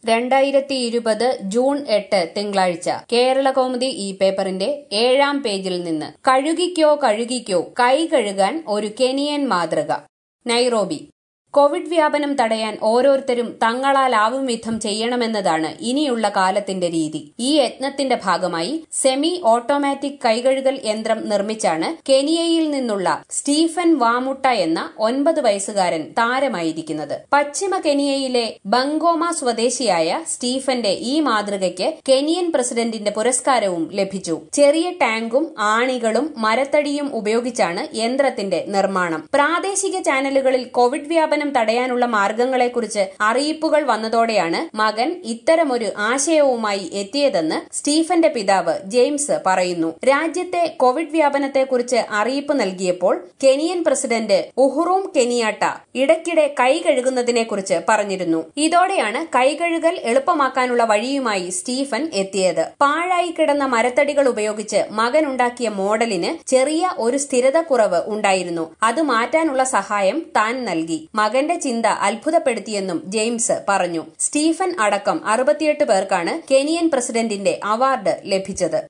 രണ്ടായിരത്തി ഇരുപത് ജൂൺ എട്ട് തിങ്കളാഴ്ച കേരളകൗമുദി ഈ പേപ്പറിന്റെ ഏഴാം പേജിൽ നിന്ന് കഴുകിക്കോ കഴുകിക്കോ കൈ കഴുകാൻ ഒരു കെനിയൻ മാതൃക നൈറോബി കോവിഡ് വ്യാപനം തടയാൻ ഓരോരുത്തരും തങ്ങളാലാവും വിധം ചെയ്യണമെന്നതാണ് ഇനിയുള്ള കാലത്തിന്റെ രീതി ഈ യത്നത്തിന്റെ ഭാഗമായി സെമി ഓട്ടോമാറ്റിക് കൈകഴുകൽ യന്ത്രം നിർമ്മിച്ചാണ് കെനിയയിൽ നിന്നുള്ള സ്റ്റീഫൻ വാമുട്ട എന്ന ഒൻപത് വയസ്സുകാരൻ താരമായിരിക്കുന്നത് പശ്ചിമ കെനിയയിലെ ബംഗോമ സ്വദേശിയായ സ്റ്റീഫന്റെ ഈ മാതൃകയ്ക്ക് കെനിയൻ പ്രസിഡന്റിന്റെ പുരസ്കാരവും ലഭിച്ചു ചെറിയ ടാങ്കും ആണികളും മരത്തടിയും ഉപയോഗിച്ചാണ് യന്ത്രത്തിന്റെ നിർമ്മാണം പ്രാദേശിക ചാനലുകളിൽ കോവിഡ് വ്യാപനം തടയാനുള്ള മാർഗങ്ങളെക്കുറിച്ച് അറിയിപ്പുകൾ വന്നതോടെയാണ് മകൻ ഇത്തരമൊരു ആശയവുമായി എത്തിയതെന്ന് സ്റ്റീഫന്റെ പിതാവ് ജെയിംസ് പറയുന്നു രാജ്യത്തെ കോവിഡ് വ്യാപനത്തെക്കുറിച്ച് അറിയിപ്പ് നൽകിയപ്പോൾ കെനിയൻ പ്രസിഡന്റ് ഉഹുറൂം കെനിയാട്ട ഇടയ്ക്കിടെ കൈ കഴുകുന്നതിനെക്കുറിച്ച് പറഞ്ഞിരുന്നു ഇതോടെയാണ് കൈകഴുകൽ എളുപ്പമാക്കാനുള്ള വഴിയുമായി സ്റ്റീഫൻ എത്തിയത് പാഴായി കിടന്ന മരത്തടികൾ ഉപയോഗിച്ച് മകൻ ഉണ്ടാക്കിയ മോഡലിന് ചെറിയ ഒരു സ്ഥിരത കുറവ് ഉണ്ടായിരുന്നു അത് മാറ്റാനുള്ള സഹായം താൻ നൽകി മകന്റെ ചിന്ത അത്ഭുതപ്പെടുത്തിയെന്നും ജെയിംസ് പറഞ്ഞു സ്റ്റീഫൻ അടക്കം അറുപത്തിയെട്ട് പേർക്കാണ് കെനിയൻ പ്രസിഡന്റിന്റെ അവാർഡ് ലഭിച്ചത്